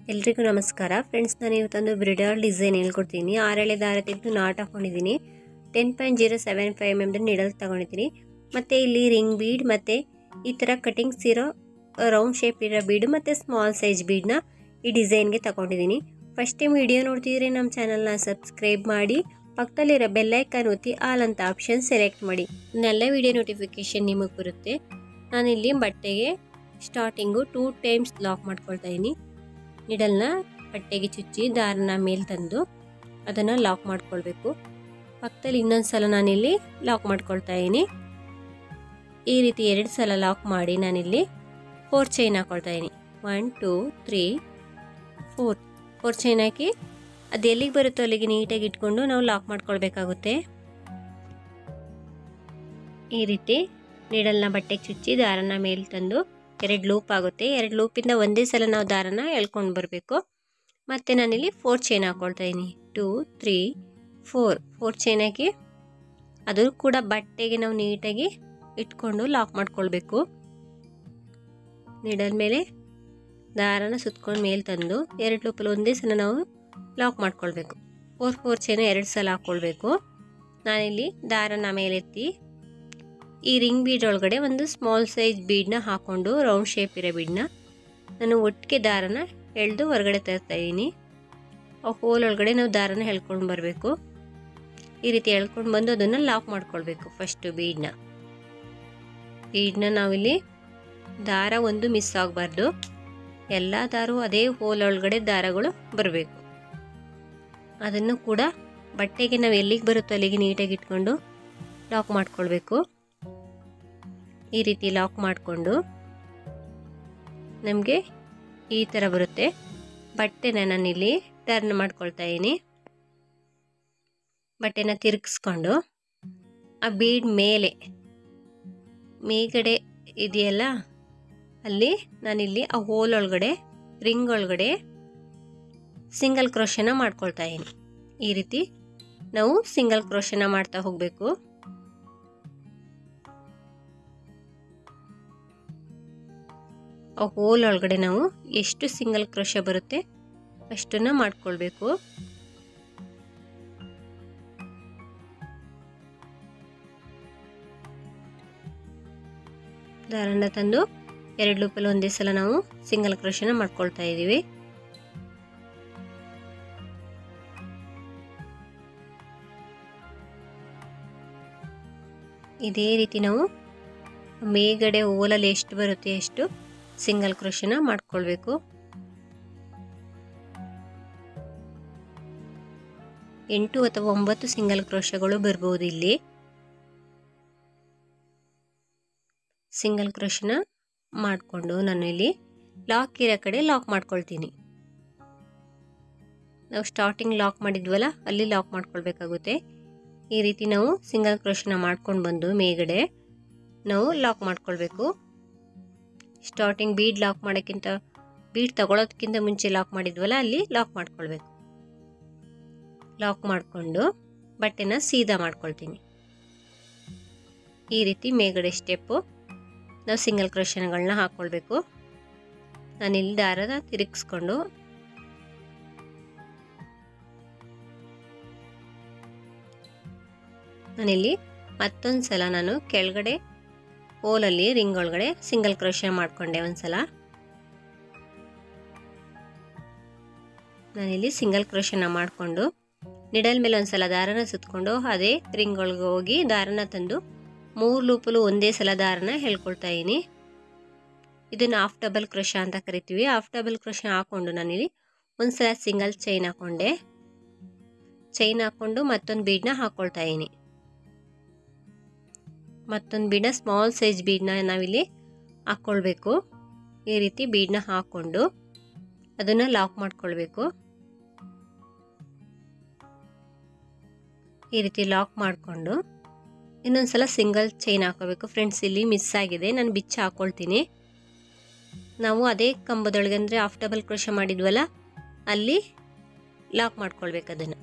ಎಲ್ರಿಗೂ ನಮಸ್ಕಾರ ಫ್ರೆಂಡ್ಸ್ ನಾನು ಇವತ್ತೊಂದು ಬ್ರಿಡಲ್ ಡಿಸೈನ್ ಹೇಳ್ಕೊಡ್ತೀನಿ ಆರೆಳೆ ದಾರ ತೆಗೆದು ನಾಟ್ ಹಾಕೊಂಡಿದ್ದೀನಿ ten point zero seven five M needle ತಗೊಂಡಿದ್ದೀನಿ ಮತ್ತು ಇಲ್ಲಿ ರಿಂಗ್ ಬೀಡ್ ಮತ್ತು ಈ ಥರ ಕಟಿಂಗ್ಸ್ ಇರೋ ರೌಂಡ್ ಶೇಪ್ ಇರೋ ಬೀಡು ಮತ್ತು ಸ್ಮಾಲ್ ಸೈಜ್ ಬೀಡನ್ನ ಈ ಡಿಸೈನ್ಗೆ ತಗೊಂಡಿದ್ದೀನಿ ಫಸ್ಟ್ ಟೈಮ್ ವಿಡಿಯೋ ನೋಡ್ತಿದ್ರೆ ನಮ್ಮ ಚಾನಲ್ನ ಸಬ್ಸ್ಕ್ರೈಬ್ ಮಾಡಿ ಪಕ್ಕದಲ್ಲಿರೋ ಬೆಲ್ಲೈಕನ್ ಒತ್ತಿ ಆಲ್ ಅಂತ ಆಪ್ಷನ್ ಸೆಲೆಕ್ಟ್ ಮಾಡಿ ನೆಲ್ಲ ವಿಡಿಯೋ ನೋಟಿಫಿಕೇಷನ್ ನಿಮಗೆ ಬರುತ್ತೆ ನಾನಿಲ್ಲಿ ಬಟ್ಟೆಗೆ ಸ್ಟಾರ್ಟಿಂಗು ಟೂ ಟೈಮ್ಸ್ ಲಾಕ್ ಮಾಡ್ಕೊಳ್ತಾ ಇದ್ದೀನಿ ನಿಡಲ್ನ ಬಟ್ಟೆಗೆ ಚುಚ್ಚಿ ದಾರನ ಮೇಲೆ ತಂದು ಅದನ್ನು ಲಾಕ್ ಮಾಡ್ಕೊಳ್ಬೇಕು ಪಕ್ಕದಲ್ಲಿ ಇನ್ನೊಂದು ಸಲ ನಾನಿಲ್ಲಿ ಲಾಕ್ ಮಾಡ್ಕೊಳ್ತಾ ಇದ್ದೀನಿ ಈ ರೀತಿ ಎರಡು ಸಲ ಲಾಕ್ ಮಾಡಿ ನಾನಿಲ್ಲಿ ಫೋರ್ ಚೈನ್ ಹಾಕೊಳ್ತಾ ಇದ್ದೀನಿ one two three four four chain ಹಾಕಿ ಅದು ಎಲ್ಲಿಗೆ ಬರುತ್ತೋ ಅಲ್ಲಿಗೆ ನೀಟಾಗಿ ಇಟ್ಕೊಂಡು ನಾವು ಲಾಕ್ ಮಾಡ್ಕೊಳ್ಬೇಕಾಗುತ್ತೆ ಈ ರೀತಿ ನೀಡಲ್ನ ಬಟ್ಟೆಗೆ ಚುಚ್ಚಿ ದಾರನ ಮೇಲೆ ತಂದು ಎರಡು ಲೂಪ್ ಆಗುತ್ತೆ ಎರಡು ಲೂಪಿಂದ ಒಂದೇ ಸಲ ನಾವು ದಾರನ ಎಳ್ಕೊಂಡು ಬರಬೇಕು ಮತ್ತು ನಾನಿಲ್ಲಿ ಫೋರ್ ಚೈನ್ ಹಾಕ್ಕೊಳ್ತಾ ಇದ್ದೀನಿ two three four four chain ಹಾಕಿ ಅದು ಕೂಡ ಬಟ್ಟೆಗೆ ನಾವು ನೀಟಾಗಿ ಇಟ್ಕೊಂಡು ಲಾಕ್ ಮಾಡ್ಕೊಳ್ಬೇಕು ನೀಡಲ್ ಮೇಲೆ ದಾರನ ಸುತ್ಕೊಂಡು ಮೇಲೆ ತಂದು ಎರಡು ಲೂಪಲ್ಲಿ ಒಂದೇ ಸಲ ನಾವು ಲಾಕ್ ಮಾಡ್ಕೊಳ್ಬೇಕು ಫೋರ್ ಫೋರ್ ಚೈನ ಎರಡು ಸಲ ಹಾಕ್ಕೊಳ್ಬೇಕು ನಾನಿಲ್ಲಿ ದಾರನ ಮೇಲೆತ್ತಿ ಈ ರಿಂಗ್ ಬೀಡ್ ಒಳಗಡೆ ಒಂದು ಸ್ಮಾಲ್ ಸೈಜ್ ಬೀಡನ್ನ ಹಾಕ್ಕೊಂಡು ರೌಂಡ್ ಶೇಪ್ ಇರೋ ಬೀಡನ್ನ ನಾನು ಒಟ್ಟಿಗೆ ದಾರನ ಎಳೆದು ಹೊರಗಡೆ ತರ್ತಾ ಇದ್ದೀನಿ ಆ ಹೋಲ್ ಒಳಗಡೆ ನಾವು ದಾರನ ಎಳ್ಕೊಂಡು ಬರಬೇಕು ಈ ರೀತಿ ಎಳ್ಕೊಂಡು ಬಂದು ಅದನ್ನು ಲಾಕ್ ಮಾಡ್ಕೊಳ್ಬೇಕು ಫಸ್ಟು ಬೀಡನ್ನ ಬೀಡನ್ನ ನಾವಿಲ್ಲಿ ದಾರ ಒಂದು ಮಿಸ್ ಆಗಬಾರ್ದು ಎಲ್ಲ ದಾರು ಅದೇ ಹೋಲ್ ಒಳಗಡೆ ದಾರಗಳು ಬರಬೇಕು ಅದನ್ನು ಕೂಡ ಬಟ್ಟೆಗೆ ನಾವು ಎಲ್ಲಿಗೆ ಬರುತ್ತೋ ಅಲ್ಲಿಗೆ ನೀಟಾಗಿ ಇಟ್ಕೊಂಡು ಲಾಕ್ ಮಾಡ್ಕೊಳ್ಬೇಕು ಈ ರೀತಿ ಲಾಕ್ ಮಾಡಿಕೊಂಡು ನಮಗೆ ಈ ಥರ ಬರುತ್ತೆ ಬಟ್ಟೆನ ನಾನಿಲ್ಲಿ ಟರ್ನ್ ಮಾಡ್ಕೊಳ್ತಾ ಇದ್ದೀನಿ ಬಟ್ಟೆನ ತಿರುಗಿಸ್ಕೊಂಡು ಆ ಬೀಡ್ ಮೇಲೆ ಮೇಗಡೆ ಇದೆಯಲ್ಲ ಅಲ್ಲಿ ನಾನಿಲ್ಲಿ ಆ ಹೋಲ್ ಒಳಗಡೆ ರಿಂಗ್ ಒಳಗಡೆ ಸಿಂಗಲ್ ಕ್ರೋಶನ ಮಾಡ್ಕೊಳ್ತಾ ಇದ್ದೀನಿ ಈ ರೀತಿ ನಾವು ಸಿಂಗಲ್ ಕ್ರೋಶನ ಮಾಡ್ತಾ ಹೋಗಬೇಕು ಆ ಹೋಲ್ ಒಳಗಡೆ ನಾವು ಎಷ್ಟು ಸಿಂಗಲ್ ಕ್ರೋಶ ಬರುತ್ತೆ ಅಷ್ಟನ್ನ ಮಾಡ್ಕೊಳ್ಬೇಕು ದಾರನ ತಂದು ಎರಡು ಲೂಪಲ್ಲಿ ಒಂದೇ ಸಲ ನಾವು ಸಿಂಗಲ್ ಕ್ರೋಶನ ಮಾಡ್ಕೊಳ್ತಾ ಇದ್ದೀವಿ ಇದೇ ರೀತಿ ನಾವು ಮೇಗಡೆ ಓಲಲ್ಲಿ ಎಷ್ಟು ಬರುತ್ತೆ ಎಷ್ಟು ಸಿಂಗಲ್ ಕ್ರೋಶನ ಮಾಡ್ಕೊಳ್ಬೇಕು ಎಂಟು ಅಥವಾ ಒಂಬತ್ತು ಸಿಂಗಲ್ ಕ್ರೋಶಗಳು ಬರ್ಬೋದು ಇಲ್ಲಿ ಸಿಂಗಲ್ ಕ್ರೋಶನ ಮಾಡಿಕೊಂಡು ನಾನು ಇಲ್ಲಿ ಲಾಕ್ ಇರೋ ಕಡೆ ಲಾಕ್ ಮಾಡ್ಕೊಳ್ತೀನಿ ನಾವು ಸ್ಟಾರ್ಟಿಂಗ್ ಲಾಕ್ ಮಾಡಿದ್ವಲ್ಲ ಅಲ್ಲಿ ಲಾಕ್ ಮಾಡ್ಕೊಳ್ಬೇಕಾಗುತ್ತೆ ಈ ರೀತಿ ನಾವು ಸಿಂಗಲ್ ಕ್ರೋಶನ ಮಾಡ್ಕೊಂಡು ಬಂದು ಮೇಗಡೆ ನಾವು ಲಾಕ್ ಮಾಡ್ಕೊಳ್ಬೇಕು ಸ್ಟಾರ್ಟಿಂಗ್ ಬೀಡ್ ಲಾಕ್ ಮಾಡೋಕ್ಕಿಂತ ಬೀಡ್ ತಗೊಳ್ಳೋದಕ್ಕಿಂತ ಮುಂಚೆ ಲಾಕ್ ಮಾಡಿದ್ವಲ್ಲ ಅಲ್ಲಿ ಲಾಕ್ ಮಾಡ್ಕೊಳ್ಬೇಕು ಲಾಕ್ ಮಾಡಿಕೊಂಡು ಬಟ್ಟೆನ ಸೀದಾ ಮಾಡ್ಕೊಳ್ತೀನಿ ಈ ರೀತಿ ಮೇಗಡೆ ಸ್ಟೆಪ್ಪು ನಾವು ಸಿಂಗಲ್ ಕ್ರೋಶನ್ಗಳನ್ನ ಹಾಕ್ಕೊಳ್ಬೇಕು ನಾನಿಲ್ಲಿ ದಾರದ ತಿರುಗಿಸ್ಕೊಂಡು ನಾನಿಲ್ಲಿ ಮತ್ತೊಂದು ಸಲ ನಾನು ಕೆಳಗಡೆ ಹೋಲಲ್ಲಿ ರಿಂಗ್ ಒಳಗಡೆ ಸಿಂಗಲ್ ಕ್ರೋಶ ಮಾಡಿಕೊಂಡೆ ಒಂದ್ಸಲ ನಾನಿಲ್ಲಿ ಸಿಂಗಲ್ ಕ್ರೋಶನ ಮಾಡಿಕೊಂಡು ನಿಡಲ್ ಮೇಲೆ ಒಂದ್ಸಲ ದಾರನ ಸುತ್ಕೊಂಡು ಅದೇ ರಿಂಗ್ ಒಳಗೆ ಹೋಗಿ ದಾರನ ತಂದು ಮೂರು ಲೂಪಲು ಒಂದೇ ಸಲ ದಾರನ ಹೇಳ್ಕೊಳ್ತಾ ಇದ್ದೀನಿ ಇದನ್ನು ಆಫ್ ಡಬಲ್ ಕ್ರೋಶ ಅಂತ ಕರಿತೀವಿ ಆಫ್ ಡಬಲ್ ಕ್ರೋಶ ಹಾಕ್ಕೊಂಡು ನಾನಿಲ್ಲಿ ಒಂದ್ಸಲ ಸಿಂಗಲ್ ಚೈನ್ ಹಾಕ್ಕೊಂಡೆ ಚೈನ್ ಹಾಕ್ಕೊಂಡು ಮತ್ತೊಂದು ಬೀಡನ್ನ ಹಾಕ್ಕೊಳ್ತಾ ಇದ್ದೀನಿ ಮತ್ತೊಂದು ಬೀಡನ್ನ ಸ್ಮಾಲ್ ಸೈಜ್ ಬೀಡನ್ನ ನಾವಿಲ್ಲಿ ಹಾಕ್ಕೊಳ್ಬೇಕು ಈ ರೀತಿ ಬೀಡನ್ನ ಹಾಕ್ಕೊಂಡು ಅದನ್ನು ಲಾಕ್ ಮಾಡ್ಕೊಳ್ಬೇಕು ಈ ರೀತಿ ಲಾಕ್ ಮಾಡಿಕೊಂಡು ಇನ್ನೊಂದ್ಸಲ ಸಿಂಗಲ್ ಚೈನ್ ಹಾಕೋಬೇಕು ಫ್ರೆಂಡ್ಸ್ ಇಲ್ಲಿ ಮಿಸ್ ಆಗಿದೆ ನಾನು ಬಿಚ್ಚ ಹಾಕ್ಕೊಳ್ತೀನಿ ನಾವು ಅದೇ ಕಂಬದೊಳಗೆ ಅಂದರೆ ಆಫ್ ಡಬಲ್ ಕ್ರೋಶ ಮಾಡಿದ್ವಲ್ಲ ಅಲ್ಲಿ ಲಾಕ್ ಮಾಡ್ಕೊಳ್ಬೇಕು ಅದನ್ನು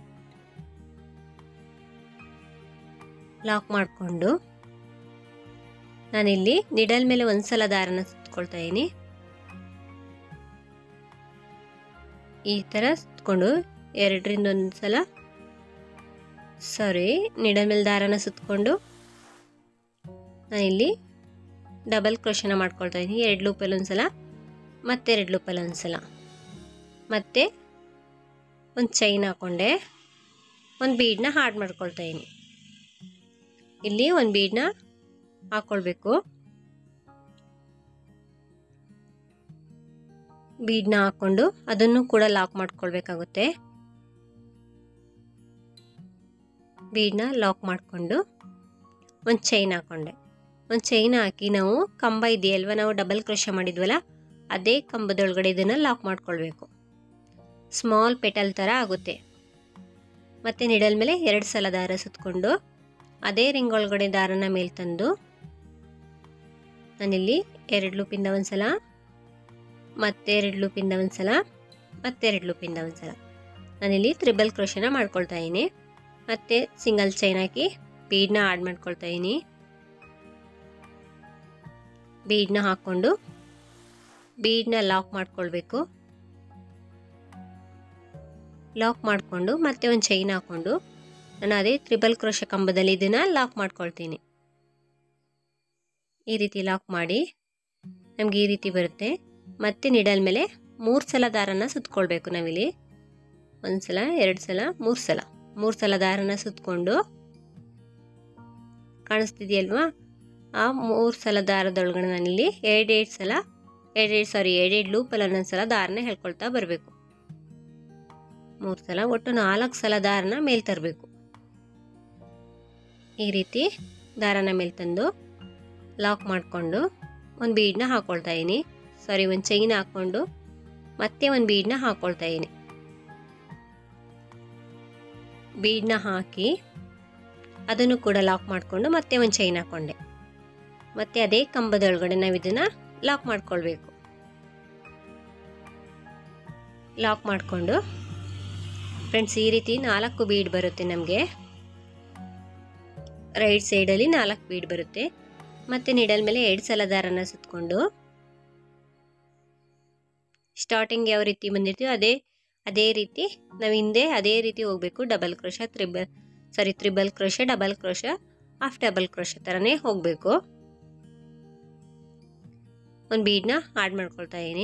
ಲಾಕ್ ಮಾಡಿಕೊಂಡು ನಾನಿಲ್ಲಿ ನಿಡಲ್ ಮೇಲೆ ಒಂದ್ಸಲ ದಾರನ ಸುತ್ಕೊಳ್ತಾ ಇದ್ದೀನಿ ಈ ಥರ ಸುತ್ಕೊಂಡು ಎರಡರಿಂದ ಒಂದು ಸಲ ಸಾರಿ ನಿಡಲ್ ಮೇಲೆ ದಾರನ ಸುತ್ಕೊಂಡು ನಾನಿಲ್ಲಿ ಡಬಲ್ ಕ್ರೋಶನ ಮಾಡ್ಕೊಳ್ತಾ ಇದ್ದೀನಿ ಎರಡು ಲೂಪಲ್ಲಿ ಒಂದು ಸಲ ಮತ್ತೆ ಎರಡು ಲೂಪಲ್ಲಿ ಒಂದು ಸಲ ಮತ್ತು ಒಂದು ಚೈನ್ ಹಾಕ್ಕೊಂಡೆ ಒಂದು ಬೀಡನ್ನ ಹಾಡ್ ಮಾಡ್ಕೊಳ್ತಾ ಇದ್ದೀನಿ ಇಲ್ಲಿ ಒಂದು ಬೀಡನ್ನ ಹಾಕ್ಕೊಳ್ಬೇಕು ಬೀಡನ್ನ ಹಾಕ್ಕೊಂಡು ಅದನ್ನು ಕೂಡ ಲಾಕ್ ಮಾಡ್ಕೊಳ್ಬೇಕಾಗುತ್ತೆ ಬೀಡನ್ನ ಲಾಕ್ ಮಾಡಿಕೊಂಡು ಒಂದು ಚೈನ್ ಹಾಕ್ಕೊಂಡೆ ಒಂದು ಚೈನ್ ಹಾಕಿ ನಾವು ಕಂಬ ಇದೆಯಲ್ವ ನಾವು ಡಬಲ್ ಕ್ರೋಶ ಮಾಡಿದ್ವಲ್ಲ ಅದೇ ಕಂಬದೊಳಗಡೆ ಇದನ್ನು ಲಾಕ್ ಮಾಡ್ಕೊಳ್ಬೇಕು ಸ್ಮಾಲ್ ಪೆಟಲ್ ಥರ ಆಗುತ್ತೆ ಮತ್ತು ನಿಡಲ್ ಮೇಲೆ ಎರಡು ಸಲ ದಾರ ಸುತ್ತಕೊಂಡು ಅದೇ ರಿಂಗ್ ಒಳಗಡೆ ದಾರನ ಮೇಲೆ ತಂದು ನಾನಿಲ್ಲಿ ಎರಡು ಲೂಪಿಂದ ಒಂದು ಸಲ ಮತ್ತೆ ಎರಡು ಲೂಪಿಂದ ಒಂದು ಸಲ ಮತ್ತೆ ಎರಡು ಲೂಪಿಂದ ಒಂದು ಸಲ ನಾನಿಲ್ಲಿ ತ್ರಿಬಲ್ ಕ್ರೋಶನ ಮಾಡ್ಕೊಳ್ತಾ ಇದ್ದೀನಿ ಮತ್ತು ಸಿಂಗಲ್ ಚೈನ್ ಹಾಕಿ ಬೀಡನ್ನ ಆಡ್ ಮಾಡ್ಕೊಳ್ತಾ ಇದ್ದೀನಿ ಬೀಡನ್ನ ಹಾಕ್ಕೊಂಡು ಬೀಡನ್ನ ಲಾಕ್ ಮಾಡ್ಕೊಳ್ಬೇಕು ಲಾಕ್ ಮಾಡಿಕೊಂಡು ಮತ್ತೆ ಒಂದು ಚೈನ್ ಹಾಕ್ಕೊಂಡು ನಾನು ಅದೇ ತ್ರಿಬಲ್ ಕ್ರೋಶ ಕಂಬದಲ್ಲಿ ಇದನ್ನು ಲಾಕ್ ಮಾಡ್ಕೊಳ್ತೀನಿ ಈ ರೀತಿ ಲಾಕ್ ಮಾಡಿ ನಮಗೆ ಈ ರೀತಿ ಬರುತ್ತೆ ಮತ್ತೆ ನಿಡಲ್ ಮೇಲೆ ಮೂರು ಸಲ ದಾರನ ಸುತ್ಕೊಳ್ಬೇಕು ನಾವಿಲ್ಲಿ ಒಂದು ಸಲ ಎರಡು ಸಲ ಮೂರು ಸಲ ಮೂರು ಸಲ ದಾರನ ಸುತ್ಕೊಂಡು ಕಾಣಿಸ್ತಿದೆಯಲ್ವಾ ಆ ಮೂರು ಸಲ ದಾರದೊಳಗಡೆ ನಾನಿಲ್ಲಿ ಎರಡೆರಡು ಸಲ ಎರಡೆರಡು ಸಾರಿ ಎರಡೆರಡು ಲೂಪಲ್ಲಿ ಒಂದೊಂದು ಸಲ ದಾರನ ಹೇಳ್ಕೊಳ್ತಾ ಬರಬೇಕು ಮೂರು ಸಲ ಒಟ್ಟು ನಾಲ್ಕು ಸಲ ದಾರನ ಮೇಲೆ ತರಬೇಕು ಈ ರೀತಿ ದಾರನ ಮೇಲೆ ತಂದು ಲಾಕ್ ಮಾಡಿಕೊಂಡು ಒಂದು ಬೀಡನ್ನ ಹಾಕ್ಕೊಳ್ತಾ ಇದ್ದೀನಿ ಸಾರಿ ಒಂದು ಚೈನ್ ಹಾಕ್ಕೊಂಡು ಮತ್ತೆ ಒಂದು ಬೀಡನ್ನ ಹಾಕ್ಕೊಳ್ತಾ ಇದ್ದೀನಿ ಬೀಡನ್ನ ಹಾಕಿ ಅದನ್ನು ಕೂಡ ಲಾಕ್ ಮಾಡಿಕೊಂಡು ಮತ್ತೆ ಒಂದು ಚೈನ್ ಹಾಕ್ಕೊಂಡೆ ಮತ್ತೆ ಅದೇ ಕಂಬದೊಳಗಡೆ ನಾವು ಇದನ್ನು ಲಾಕ್ ಮಾಡ್ಕೊಳ್ಬೇಕು ಲಾಕ್ ಮಾಡಿಕೊಂಡು ಫ್ರೆಂಡ್ಸ್ ಈ ರೀತಿ ನಾಲ್ಕು ಬೀಡ್ ಬರುತ್ತೆ ನಮಗೆ ರೈಟ್ ಸೈಡಲ್ಲಿ ನಾಲ್ಕು ಬೀಡ್ ಬರುತ್ತೆ ಮತ್ತು ನಿಡಲ್ ಮೇಲೆ ಎರಡು ಸಲ ದಾರನ ಸುತ್ತಕೊಂಡು ಸ್ಟಾರ್ಟಿಂಗ್ ಯಾವ ರೀತಿ ಬಂದಿರ್ತೀವೋ ಅದೇ ಅದೇ ರೀತಿ ನಾವು ಹಿಂದೆ ಅದೇ ರೀತಿ ಹೋಗಬೇಕು double crochet triple sorry triple crochet double crochet half double crochet ಥರನೇ ಹೋಗಬೇಕು ಒಂದು ಬೀಡನ್ನ ಆಡ್ ಮಾಡ್ಕೊಳ್ತಾ ಇದ್ದೀನಿ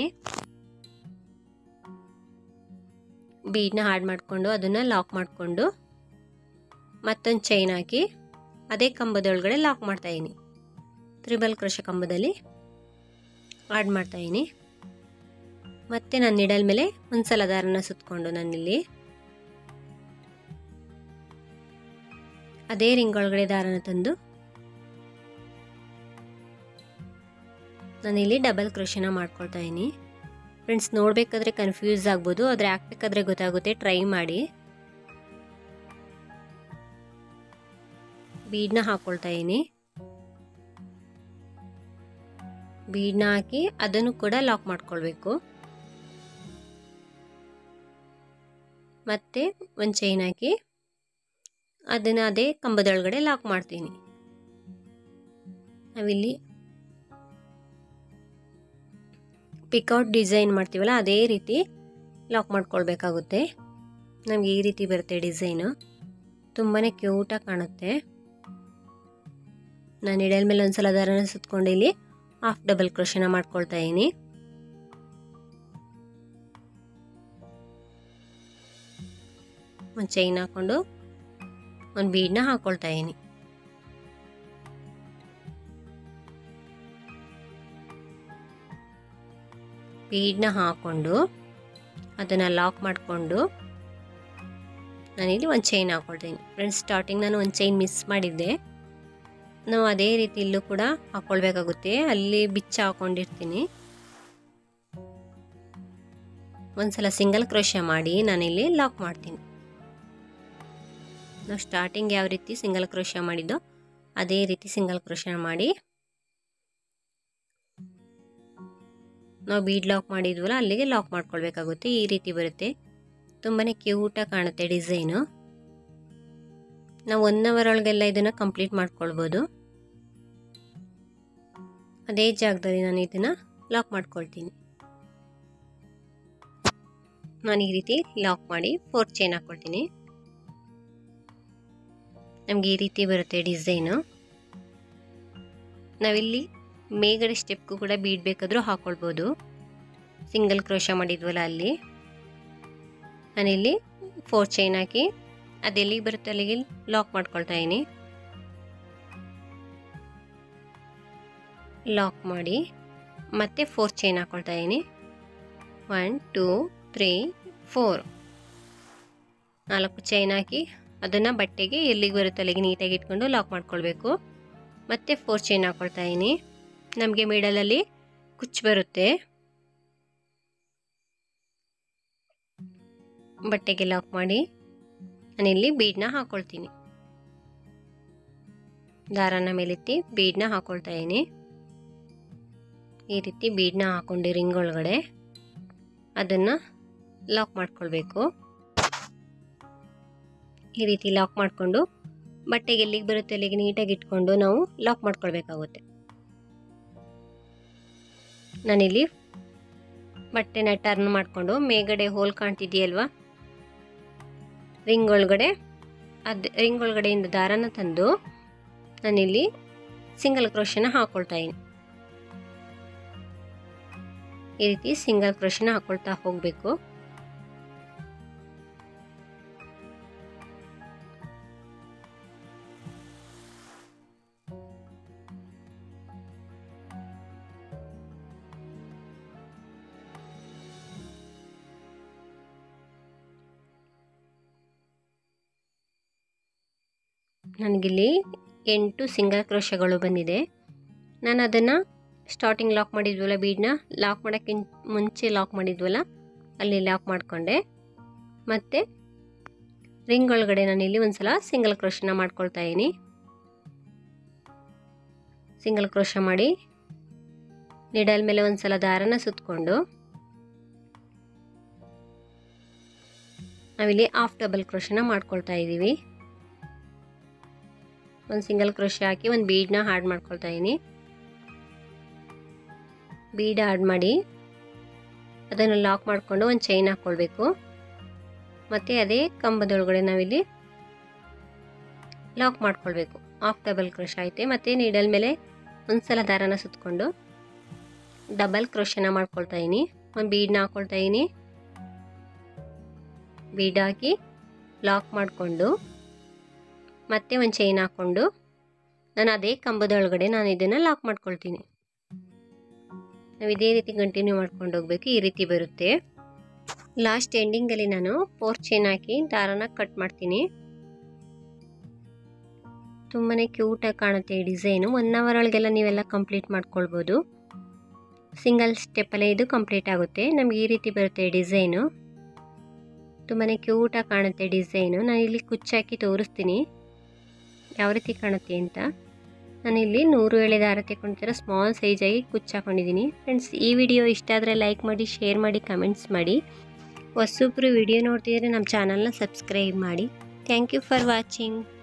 ಬೀಡನ್ನ ಆಡ್ ಮಾಡಿಕೊಂಡು ಅದನ್ನು ಲಾಕ್ ಮಾಡಿಕೊಂಡು ಮತ್ತೊಂದು ಚೈನ್ ಹಾಕಿ ಅದೇ ಕಂಬದೊಳಗಡೆ ಲಾಕ್ ಮಾಡ್ತಾ ಇದ್ದೀನಿ ತ್ರಿಬಲ್ ಕ್ರೋಶ ಕಂಬದಲ್ಲಿ ಆಡ್ ಮಾಡ್ತಾ ಇದ್ದೀನಿ ಮತ್ತೆ ನಾನು ನಿಡಲ್ ಮೇಲೆ ಒಂದು ಸಲ ದಾರನ ಸುತ್ತಕೊಂಡು ನಾನಿಲ್ಲಿ ಅದೇ ರಿಂಗ್ ಒಳಗಡೆ ದಾರನ ತಂದು ನಾನಿಲ್ಲಿ ಡಬಲ್ ಕ್ರೋಶನ ಮಾಡ್ಕೊಳ್ತಾ ಇದ್ದೀನಿ ಫ್ರೆಂಡ್ಸ್ ನೋಡಬೇಕಾದ್ರೆ ಕನ್ಫ್ಯೂಸ್ ಆಗ್ಬೋದು ಆದರೆ ಹಾಕ್ಬೇಕಾದ್ರೆ ಗೊತ್ತಾಗುತ್ತೆ ಟ್ರೈ ಮಾಡಿ ಬೀಡನ್ನ ಹಾಕ್ಕೊಳ್ತಾ ಇದ್ದೀನಿ ಬೀಡನ್ನ ಹಾಕಿ ಅದನ್ನು ಕೂಡ ಲಾಕ್ ಮಾಡ್ಕೊಳ್ಬೇಕು ಮತ್ತೆ ಒಂದು ಚೈನ್ ಹಾಕಿ ಅದನ್ನು ಅದೇ ಕಂಬದೊಳಗಡೆ ಲಾಕ್ ಮಾಡ್ತೀನಿ ನಾವಿಲ್ಲಿ ಪಿಕೌಟ್ ಡಿಸೈನ್ ಮಾಡ್ತೀವಲ್ಲ ಅದೇ ರೀತಿ ಲಾಕ್ ಮಾಡ್ಕೊಳ್ಬೇಕಾಗುತ್ತೆ ನಮಗೆ ಈ ರೀತಿ ಬರುತ್ತೆ ಡಿಸೈನು ತುಂಬಾ ಕ್ಯೂಟಾಗಿ ಕಾಣುತ್ತೆ ನಾನು ಇಡಲ್ ಮೇಲೆ ಒಂದ್ಸಲ ದಾರನ ಸುತ್ಕೊಂಡು ಇಲ್ಲಿ ಹಾಫ್ ಡಬಲ್ ಕ್ರೋಶನ ಮಾಡ್ಕೊಳ್ತಾ ಇದ್ದೀನಿ ಒಂದು ಚೈನ್ ಹಾಕ್ಕೊಂಡು ಒಂದು ಬೀಡನ್ನ ಹಾಕ್ಕೊಳ್ತಾ ಇದ್ದೀನಿ ಬೀಡನ್ನ ಹಾಕ್ಕೊಂಡು ಅದನ್ನು ಲಾಕ್ ಮಾಡಿಕೊಂಡು ನಾನಿಲ್ಲಿ ಒಂದು ಚೈನ್ ಹಾಕ್ಕೊಳ್ತೀನಿ ಫ್ರೆಂಡ್ಸ್ ಸ್ಟಾರ್ಟಿಂಗ್ ನಾನು ಒಂದು ಚೈನ್ ಮಿಸ್ ಮಾಡಿದ್ದೆ ನಾವು ಅದೇ ರೀತಿ ಇಲ್ಲೂ ಕೂಡ ಹಾಕ್ಕೊಳ್ಬೇಕಾಗುತ್ತೆ ಅಲ್ಲಿ ಬಿಚ್ಚ ಹಾಕ್ಕೊಂಡಿರ್ತೀನಿ ಒಂದ್ಸಲ ಸಿಂಗಲ್ ಕ್ರೋಶ ಮಾಡಿ ನಾನಿಲ್ಲಿ ಲಾಕ್ ಮಾಡ್ತೀನಿ ನಾವು ಸ್ಟಾರ್ಟಿಂಗ್ ಯಾವ ರೀತಿ ಸಿಂಗಲ್ ಕ್ರೋಶ ಮಾಡಿದ್ದೋ ಅದೇ ರೀತಿ ಸಿಂಗಲ್ ಕ್ರೋಶ ಮಾಡಿ ನಾವು ಬೀಡ್ ಲಾಕ್ ಮಾಡಿದ್ವಲ್ಲ ಅಲ್ಲಿಗೆ ಲಾಕ್ ಮಾಡ್ಕೊಳ್ಬೇಕಾಗುತ್ತೆ ಈ ರೀತಿ ಬರುತ್ತೆ ತುಂಬಾ ಕ್ಯೂಟಾಗಿ ಕಾಣುತ್ತೆ ಡಿಸೈನು ನಾವು ಒನ್ ಅವರ್ ಒಳಗೆಲ್ಲ ಇದನ್ನು ಕಂಪ್ಲೀಟ್ ಮಾಡ್ಕೊಳ್ಬೋದು ಅದೇ ಜಾಗದಲ್ಲಿ ನಾನು ಇದನ್ನು ಲಾಕ್ ಮಾಡ್ಕೊಳ್ತೀನಿ ನಾನು ಈ ರೀತಿ ಲಾಕ್ ಮಾಡಿ ಫೋರ್ ಚೈನ್ ಹಾಕ್ಕೊಳ್ತೀನಿ ನಮಗೆ ಈ ರೀತಿ ಬರುತ್ತೆ ಡಿಸೈನು ನಾವಿಲ್ಲಿ ಮೇಗಡೆ ಸ್ಟೆಪ್ಗೂ ಕೂಡ ಬೀಡ್ ಬೇಕಾದರೂ ಹಾಕ್ಕೊಳ್ಬೋದು ಸಿಂಗಲ್ ಕ್ರೋಶ ಮಾಡಿದ್ವಲ್ಲ ಅಲ್ಲಿ ನಾನಿಲ್ಲಿ ಫೋರ್ ಚೈನ್ ಹಾಕಿ ಅದೆಲ್ಲಿಗೆ ಬರುತ್ತೆ ಅಲ್ಲಿಗೆ ಲಾಕ್ ಮಾಡ್ಕೊಳ್ತಾ ಇದ್ದೀನಿ ಲಾಕ್ ಮಾಡಿ ಮತ್ತೆ ಫೋರ್ ಚೈನ್ ಹಾಕ್ಕೊಳ್ತಾ ಇದ್ದೀನಿ ಒನ್ ಟೂ ತ್ರೀ ಫೋರ್ ನಾಲ್ಕು ಚೈನ್ ಹಾಕಿ ಅದನ್ನು ಬಟ್ಟೆಗೆ ಎಲ್ಲಿಗೆ ಬರುತ್ತೆ ಅಲ್ಲಿಗೆ ನೀಟಾಗಿ ಇಟ್ಕೊಂಡು ಲಾಕ್ ಮಾಡ್ಕೊಳ್ಬೇಕು ಮತ್ತೆ ಫೋರ್ ಚೈನ್ ಹಾಕ್ಕೊಳ್ತಾ ಇದ್ದೀನಿ ನಮಗೆ ಮಿಡಲಲ್ಲಿ ಕುಚ್ಚು ಬರುತ್ತೆ ಬಟ್ಟೆಗೆ ಲಾಕ್ ಮಾಡಿ ನಾನಿಲ್ಲಿ ಬೀಡನ್ನ ಹಾಕ್ಕೊಳ್ತೀನಿ ದಾರನ ಮೇಲೆತ್ತಿ ಬೀಡನ್ನ ಹಾಕ್ಕೊಳ್ತಾ ಇದ್ದೀನಿ ಈ ರೀತಿ ಬೀಡನ್ನ ಹಾಕ್ಕೊಂಡು ರಿಂಗ್ ಒಳಗಡೆ ಅದನ್ನು ಲಾಕ್ ಮಾಡ್ಕೊಳ್ಬೇಕು ಈ ರೀತಿ ಲಾಕ್ ಮಾಡಿಕೊಂಡು ಬಟ್ಟೆಗೆ ಎಲ್ಲಿಗೆ ಬರುತ್ತೆ ಅಲ್ಲಿಗೆ ನೀಟಾಗಿ ಇಟ್ಕೊಂಡು ನಾವು ಲಾಕ್ ಮಾಡ್ಕೊಳ್ಬೇಕಾಗುತ್ತೆ ನಾನಿಲ್ಲಿ ಬಟ್ಟೆನ ಟರ್ನ್ ಮಾಡಿಕೊಂಡು ಮೇಗಡೆ ಹೋಲ್ ಕಾಣ್ತಿದೆಯಲ್ವಾ ರಿಂಗ್ ಒಳಗಡೆ ಅದು ರಿಂಗ್ ಒಳಗಡೆಯಿಂದ ದಾರನ ತಂದು ನಾನಿಲ್ಲಿ ಸಿಂಗಲ್ ಕ್ರೋಶನ ಹಾಕ್ಕೊಳ್ತಾ ಇದ್ದೀನಿ ಈ ರೀತಿ ಸಿಂಗಲ್ ಕ್ರೋಶನ ಹಾಕ್ಕೊಳ್ತಾ ಹೋಗಬೇಕು ನನಗಿಲ್ಲಿ ಎಂಟು ಸಿಂಗಲ್ ಕ್ರೋಶಗಳು ಬಂದಿದೆ ನಾನು ಅದನ್ನು ಸ್ಟಾರ್ಟಿಂಗ್ ಲಾಕ್ ಮಾಡಿದ್ವಲ್ಲ ಬೀಡನ್ನ ಲಾಕ್ ಮಾಡೋಕ್ಕೆ ಮುಂಚೆ ಲಾಕ್ ಮಾಡಿದ್ವಲ್ಲ ಅಲ್ಲಿ ಲಾಕ್ ಮಾಡಿಕೊಂಡೆ ಮತ್ತು ರಿಂಗ್ ಒಳಗಡೆ ನಾನು ಇಲ್ಲಿ ಒಂದು ಸಲ ಸಿಂಗಲ್ ಕ್ರೋಶನ ಮಾಡ್ಕೊಳ್ತಾ ಇದ್ದೀನಿ ಸಿಂಗಲ್ ಕ್ರೋಶ ಮಾಡಿ ನಿಡಲ್ ಮೇಲೆ ಒಂದು ಸಲ ದಾರನ ಸುತ್ತಕೊಂಡು ನಾವಿಲ್ಲಿ ಹಾಫ್ ಡಬಲ್ ಕ್ರೋಶನ ಮಾಡ್ಕೊಳ್ತಾ ಇದ್ದೀವಿ ಒಂದು ಸಿಂಗಲ್ ಕ್ರೋಶ ಹಾಕಿ ಒಂದು ಬೀಡನ್ನ ಹಾಡ್ ಮಾಡ್ಕೊಳ್ತಾ ಇದ್ದೀನಿ ಬೀಡ್ ಆಡ್ ಮಾಡಿ ಅದನ್ನು ಲಾಕ್ ಮಾಡಿಕೊಂಡು ಒಂದು ಚೈನ್ ಹಾಕ್ಕೊಳ್ಬೇಕು ಮತ್ತು ಅದೇ ಕಂಬದೊಳಗಡೆ ನಾವಿಲ್ಲಿ ಲಾಕ್ ಮಾಡ್ಕೊಳ್ಬೇಕು ಹಾಫ್ ಡಬಲ್ ಕ್ರೋಶ ಐತೆ ಮತ್ತು ನೀಡಲ್ ಮೇಲೆ ಒಂದು ಸಲ ದಾರನ ಸುತ್ತಕೊಂಡು ಡಬಲ್ ಕ್ರೋಶನ ಮಾಡ್ಕೊಳ್ತಾ ಇದ್ದೀನಿ ಒಂದು ಬೀಡನ್ನ ಹಾಕ್ಕೊಳ್ತಾ ಇದ್ದೀನಿ ಬೀಡ್ ಹಾಕಿ ಲಾಕ್ ಮಾಡಿಕೊಂಡು ಮತ್ತೆ ಒಂದು ಚೈನ್ ಹಾಕ್ಕೊಂಡು ನಾನು ಅದೇ ಕಂಬದೊಳಗಡೆ ನಾನು ಇದನ್ನು ಲಾಕ್ ಮಾಡ್ಕೊಳ್ತೀನಿ ನಾವು ಇದೇ ರೀತಿ ಕಂಟಿನ್ಯೂ ಮಾಡ್ಕೊಂಡು ಹೋಗ್ಬೇಕು ಈ ರೀತಿ ಬರುತ್ತೆ ಲಾಸ್ಟ್ ಎಂಡಿಂಗಲ್ಲಿ ನಾನು ಫೋರ್ ಚೈನ್ ಹಾಕಿ ದಾರನ ಕಟ್ ಮಾಡ್ತೀನಿ ತುಂಬಾ ಕ್ಯೂಟಾಗಿ ಕಾಣುತ್ತೆ ಈ ಡಿಸೈನು ಒನ್ ಅವರ್ ಒಳಗೆಲ್ಲ ನೀವೆಲ್ಲ ಕಂಪ್ಲೀಟ್ ಮಾಡ್ಕೊಳ್ಬೋದು ಸಿಂಗಲ್ ಸ್ಟೆಪ್ಪಲ್ಲೇ ಇದು ಕಂಪ್ಲೀಟ್ ಆಗುತ್ತೆ ನಮ್ಗೆ ಈ ರೀತಿ ಬರುತ್ತೆ ಡಿಸೈನು ತುಂಬಾ ಕ್ಯೂಟಾಗಿ ಕಾಣುತ್ತೆ ಡಿಸೈನು ನಾನು ಇಲ್ಲಿ ಕುಚ್ಚಾಕಿ ತೋರಿಸ್ತೀನಿ ಯಾವ ರೀತಿ ಕಾಣುತ್ತೆ ಅಂತ ನಾನಿಲ್ಲಿ ನೂರು ಎಳೆ ದಾರ ತೆಕ್ಕೊಂಡಿರೋ ಸ್ಮಾಲ್ ಸೈಜಾಗಿ ಕುಚ್ಚು ಹಾಕೊಂಡಿದ್ದೀನಿ ಫ್ರೆಂಡ್ಸ್ ಈ ವಿಡಿಯೋ ಇಷ್ಟ ಆದರೆ ಲೈಕ್ ಮಾಡಿ ಶೇರ್ ಮಾಡಿ ಕಮೆಂಟ್ಸ್ ಮಾಡಿ ಹೊಸೊಬ್ಬರು ವಿಡಿಯೋ ನೋಡ್ತಿದ್ರೆ ನಮ್ಮ ಚಾನಲ್ನ ಸಬ್ಸ್ಕ್ರೈಬ್ ಮಾಡಿ ಥ್ಯಾಂಕ್ ಯು ಫಾರ್ ವಾಚಿಂಗ್